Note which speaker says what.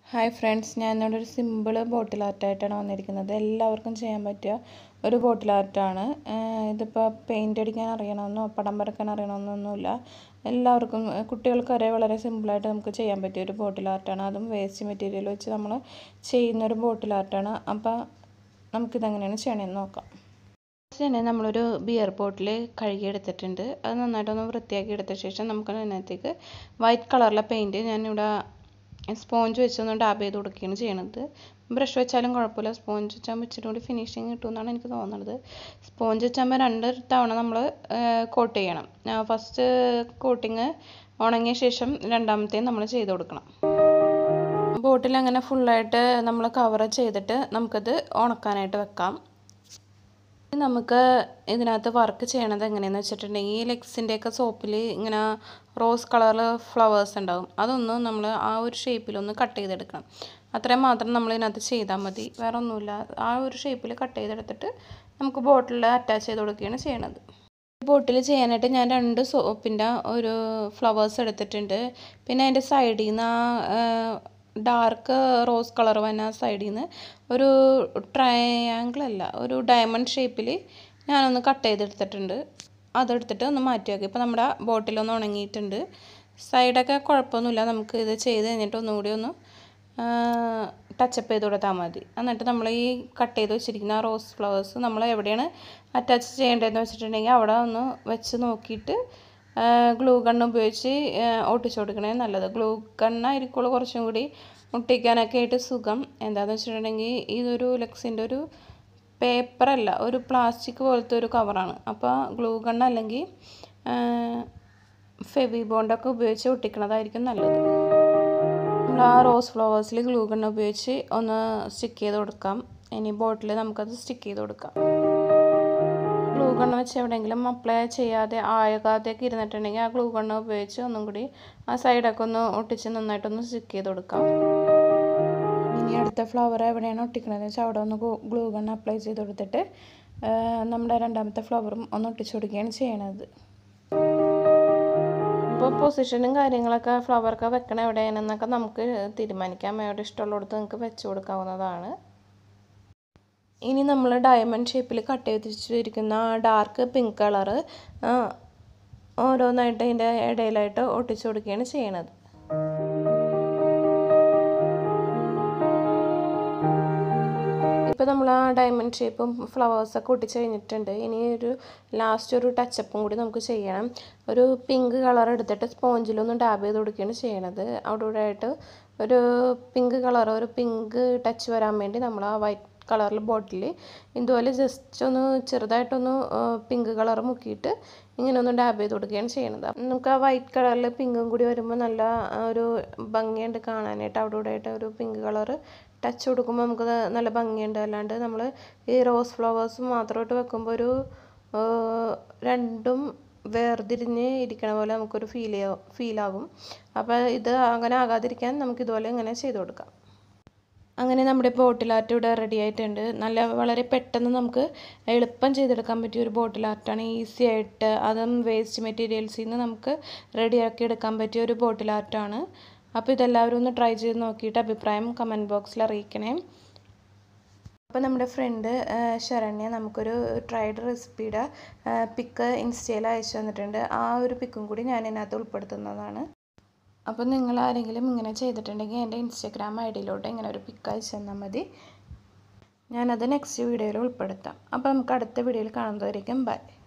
Speaker 1: hi friends ഞാൻ ഇന്നോട് ഒരു സിമ്പിൾ ബോട്ടിൽ ആർട്ടായിട്ടാണ് വന്നിരിക്കുന്നത് എല്ലാവർക്കും ചെയ്യാൻ പറ്റിയ ഒരു ബോട്ടിൽ ആർട്ടാണ് ഇതിപ്പോൾ പെയിൻ്റ് അടിക്കാൻ അറിയണമെന്നോ പടം വരക്കാൻ അറിയണമെന്നൊന്നുമില്ല എല്ലാവർക്കും കുട്ടികൾക്ക് വരെ വളരെ സിമ്പിളായിട്ട് നമുക്ക് ചെയ്യാൻ പറ്റിയ ഒരു ബോട്ടിൽ ആർട്ടാണ് അതും വേസ്റ്റ് മെറ്റീരിയൽ വെച്ച് നമ്മൾ ചെയ്യുന്ന ഒരു ബോട്ടിൽ ആർട്ടാണ് അപ്പോൾ നമുക്കിതെങ്ങനെയാണ് ചെയ്യണമെന്ന് നോക്കാം ഫസ്റ്റ് തന്നെ നമ്മളൊരു ബിയർ ബോട്ടിൽ കഴുകി എടുത്തിട്ടുണ്ട് അത് നന്നായിട്ടൊന്ന് വൃത്തിയാക്കി എടുത്ത ശേഷം നമുക്ക് അതിനകത്തേക്ക് വൈറ്റ് കളറിലെ പെയിൻറ്റ് ഞാനിവിടെ സ്പോഞ്ച് വെച്ചൊന്ന് ഡാബ് ചെയ്ത് കൊടുക്കുകയാണ് ചെയ്യണത് ബ്രഷ് വെച്ചാലും കുഴപ്പമില്ല സ്പോഞ്ച് വെച്ചാൽ ഇച്ചിരി കൂടി ഫിനിഷിങ് കിട്ടുമെന്നാണ് എനിക്ക് തോന്നുന്നത് സ്പോഞ്ച് വെച്ചാകുമ്പോൾ രണ്ട് തവണ നമ്മൾ കോട്ട് ചെയ്യണം ഫസ്റ്റ് കോട്ടിങ് ഉണങ്ങിയ ശേഷം രണ്ടാമത്തേയും നമ്മൾ ചെയ്ത് കൊടുക്കണം ബോട്ടിൽ അങ്ങനെ ഫുള്ളായിട്ട് നമ്മൾ കവർ ചെയ്തിട്ട് നമുക്കത് ഉണക്കാനായിട്ട് വെക്കാം നമുക്ക് ഇതിനകത്ത് വർക്ക് ചെയ്യണത് എങ്ങനെയാണെന്ന് വെച്ചിട്ടുണ്ടെങ്കിൽ ഈ ലെഗ്സിൻ്റെയൊക്കെ സോപ്പിൽ ഇങ്ങനെ റോസ് കളറിൽ ഫ്ലവേഴ്സ് ഉണ്ടാവും അതൊന്ന് നമ്മൾ ആ ഒരു ഷേപ്പിലൊന്ന് കട്ട് ചെയ്തെടുക്കണം അത്രയും മാത്രം നമ്മൾ ഇതിനകത്ത് ചെയ്താൽ മതി വേറെ ഒന്നുമില്ല ആ ഒരു ഷേപ്പിൽ കട്ട് ചെയ്തെടുത്തിട്ട് നമുക്ക് ബോട്ടിൽ അറ്റാച്ച് ചെയ്ത് കൊടുക്കുകയാണ് ചെയ്യണത് ബോട്ടിൽ ചെയ്യാനായിട്ട് ഞാൻ രണ്ട് സോപ്പിൻ്റെ ഒരു ഫ്ലവേഴ്സ് എടുത്തിട്ടുണ്ട് പിന്നെ അതിൻ്റെ സൈഡിൽ നിന്ന് ആ ഡാർക്ക് റോസ് കളർ വന്ന സൈഡിൽ നിന്ന് ഒരു ട്രയാങ്കിൾ അല്ല ഒരു ഡയമണ്ട് ഷേപ്പിൽ ഞാനൊന്ന് കട്ട് ചെയ്തെടുത്തിട്ടുണ്ട് അതെടുത്തിട്ട് ഒന്ന് മാറ്റി വയ്ക്കും ഇപ്പോൾ നമ്മുടെ ബോട്ടിലൊന്ന് ഉണങ്ങിയിട്ടുണ്ട് സൈഡൊക്കെ കുഴപ്പമൊന്നുമില്ല നമുക്ക് ഇത് ചെയ്ത് കഴിഞ്ഞിട്ട് ഒന്നുകൂടി ഒന്ന് ടച്ചപ്പ് ചെയ്ത് കൊടുത്താൽ മതി എന്നിട്ട് നമ്മൾ ഈ കട്ട് ചെയ്ത് വെച്ചിരിക്കുന്ന റോസ് ഫ്ലവേഴ്സ് നമ്മൾ എവിടെയാണ് അറ്റാച്ച് ചെയ്യേണ്ടതെന്ന് വെച്ചിട്ടുണ്ടെങ്കിൽ അവിടെ ഒന്ന് വെച്ച് നോക്കിയിട്ട് ഗ്ലൂ ഗണ്ണ് ഉപയോഗിച്ച് ഒട്ടിച്ചു കൊടുക്കണേ നല്ലത് ഗ്ലൂ ഗണ്ണായിരിക്കുള്ളൂ കുറച്ചും കൂടി ഒട്ടിക്കാനൊക്കെ ആയിട്ട് സുഖം എന്താണെന്ന് വെച്ചിട്ടുണ്ടെങ്കിൽ ഇതൊരു ലെക്സിൻ്റെ ഒരു പേപ്പറല്ല ഒരു പ്ലാസ്റ്റിക് പോലത്തെ ഒരു കവറാണ് അപ്പോൾ ഗ്ലൂ ഗണ്ണ് അല്ലെങ്കിൽ ഫെവി ബോണ്ടൊക്കെ ഉപയോഗിച്ച് ഒട്ടിക്കണതായിരിക്കും നല്ലത് നമ്മൾ ആ റോസ് ഫ്ലവേഴ്സിൽ ഗ്ലൂ ഗണ്ണ് ഉപയോഗിച്ച് ഒന്ന് സ്റ്റിക്ക് ചെയ്ത് കൊടുക്കാം ഇനി ബോട്ടിൽ നമുക്കത് സ്റ്റിക്ക് ചെയ്ത് കൊടുക്കാം ഗ്ലൂ ഗണ്ണ് വെച്ച് എവിടെയെങ്കിലും അപ്ലൈ ചെയ്യാതെ ആയകാതെയൊക്കെ ഇരുന്നിട്ടുണ്ടെങ്കിൽ ആ ഗ്ലൂ ഗണ്ണ് ഉപയോഗിച്ച് ഒന്നും കൂടി ആ സൈഡൊക്കെ ഒന്ന് ഒട്ടിച്ച് നന്നായിട്ടൊന്ന് സ്റ്റിക്ക് ചെയ്ത് കൊടുക്കാം ഇനി അടുത്ത ഫ്ലവർ എവിടെയാണ് ഒട്ടിക്കണതെന്ന് വെച്ചാൽ അവിടെ ഒന്ന് ഗ്ലൂ ഗണ്ണ് അപ്ലൈ ചെയ്ത് കൊടുത്തിട്ട് നമ്മുടെ രണ്ടാമത്തെ ഫ്ലവറും ഒന്ന് ഒട്ടിച്ചു കൊടുക്കുകയാണ് ചെയ്യണത് ഇപ്പോൾ പൊസിഷനും കാര്യങ്ങളൊക്കെ ഫ്ലവറൊക്കെ വെക്കണം എവിടെയാണെന്നൊക്കെ നമുക്ക് തീരുമാനിക്കാം എവിടെ ഇഷ്ടമുള്ളിടത്ത് നിങ്ങൾക്ക് വെച്ച് കൊടുക്കാവുന്നതാണ് ഇനി നമ്മൾ ഡയമണ്ട് ഷേപ്പിൽ കട്ട് ചെയ്ത് വെച്ചിരിക്കുന്ന ഡാർക്ക് പിങ്ക് കളറ് ഓരോന്നായിട്ട് അതിൻ്റെ ഇടയിലായിട്ട് ഒട്ടിച്ചു കൊടുക്കുകയാണ് ചെയ്യണത് ഇപ്പോൾ നമ്മൾ ആ ഡയമണ്ട് ഷേപ്പും ഫ്ലവേഴ്സൊക്കെ ഒട്ടിച്ച് കഴിഞ്ഞിട്ടുണ്ട് ഇനി ഒരു ലാസ്റ്റ് ഒരു ടച്ചപ്പും കൂടി നമുക്ക് ചെയ്യണം ഒരു പിങ്ക് കളർ എടുത്തിട്ട് സ്പോഞ്ചിലൊന്ന് ഡാബ് ചെയ്ത് കൊടുക്കുകയാണ് ചെയ്യണത് അവിടെ ഇവിടെ ആയിട്ട് ഒരു പിങ്ക് കളർ ഒരു പിങ്ക് ടച്ച് വരാൻ വേണ്ടി നമ്മൾ ആ വൈറ്റ് കളറിൽ ബോട്ടിൽ ഇതുപോലെ ജസ്റ്റ് ഒന്ന് ചെറുതായിട്ടൊന്ന് പിങ്ക് കളർ മുക്കിയിട്ട് ഇങ്ങനെ ഒന്ന് ഡാബ് ചെയ്ത് കൊടുക്കുകയാണ് ചെയ്യണത് നമുക്ക് ആ വൈറ്റ് കളറിൽ പിങ്കും കൂടി വരുമ്പോൾ നല്ല ഒരു ഭംഗിയുണ്ട് കാണാനായിട്ട് അവിടെ ഇവിടെ ആയിട്ട് ഒരു പിങ്ക് കളർ ടച്ച് കൊടുക്കുമ്പോൾ നമുക്ക് നല്ല ഭംഗിയുണ്ട് അല്ലാണ്ട് നമ്മൾ ഈ റോസ് ഫ്ലവേഴ്സ് മാത്രമായിട്ട് വെക്കുമ്പോൾ ഒരു രണ്ടും വേർതിരിഞ്ഞ് ഇരിക്കണ പോലെ നമുക്കൊരു ഫീൽ ഫീലാകും അപ്പോൾ ഇത് അങ്ങനെ ആകാതിരിക്കാൻ നമുക്ക് ഇതുപോലെ ഇങ്ങനെ ചെയ്ത് കൊടുക്കാം അങ്ങനെ നമ്മുടെ ബോട്ടിൽ ആർട്ട് ഇവിടെ റെഡി ആയിട്ടുണ്ട് നല്ല വളരെ പെട്ടെന്ന് നമുക്ക് എളുപ്പം ചെയ്തെടുക്കാൻ പറ്റിയ ഒരു ബോട്ടിൽ ആർട്ടാണ് ഈസി ആയിട്ട് അതും വേസ്റ്റ് മെറ്റീരിയൽസിൽ നിന്ന് നമുക്ക് റെഡിയാക്കി എടുക്കാൻ പറ്റിയ ഒരു ബോട്ടിൽ ആർട്ടാണ് അപ്പോൾ ഇതെല്ലാവരും ഒന്ന് ട്രൈ ചെയ്ത് നോക്കിയിട്ട് അഭിപ്രായം കമൻറ്റ് ബോക്സിൽ അറിയിക്കണേ അപ്പോൾ നമ്മുടെ ഫ്രണ്ട് ശരണ്യ നമുക്കൊരു ട്രൈഡ് റെസിപ്പിയുടെ പിക്ക് ഇൻസ്റ്റയിൽ അയച്ചു തന്നിട്ടുണ്ട് ആ ഒരു പിക്കും കൂടി ഞാൻ ഇതിനകത്ത് ഉൾപ്പെടുത്തുന്നതാണ് അപ്പോൾ നിങ്ങൾ ആരെങ്കിലും ഇങ്ങനെ ചെയ്തിട്ടുണ്ടെങ്കിൽ എൻ്റെ ഇൻസ്റ്റാഗ്രാം ഐ ഡിയിലോട്ട് ഇങ്ങനെ ഒരു പിക്ക് അയച്ചു തന്നാൽ മതി ഞാനത് നെക്സ്റ്റ് വീഡിയോയിൽ ഉൾപ്പെടുത്താം അപ്പോൾ നമുക്ക് അടുത്ത വീഡിയോയിൽ കാണുന്നതായിരിക്കും ബൈ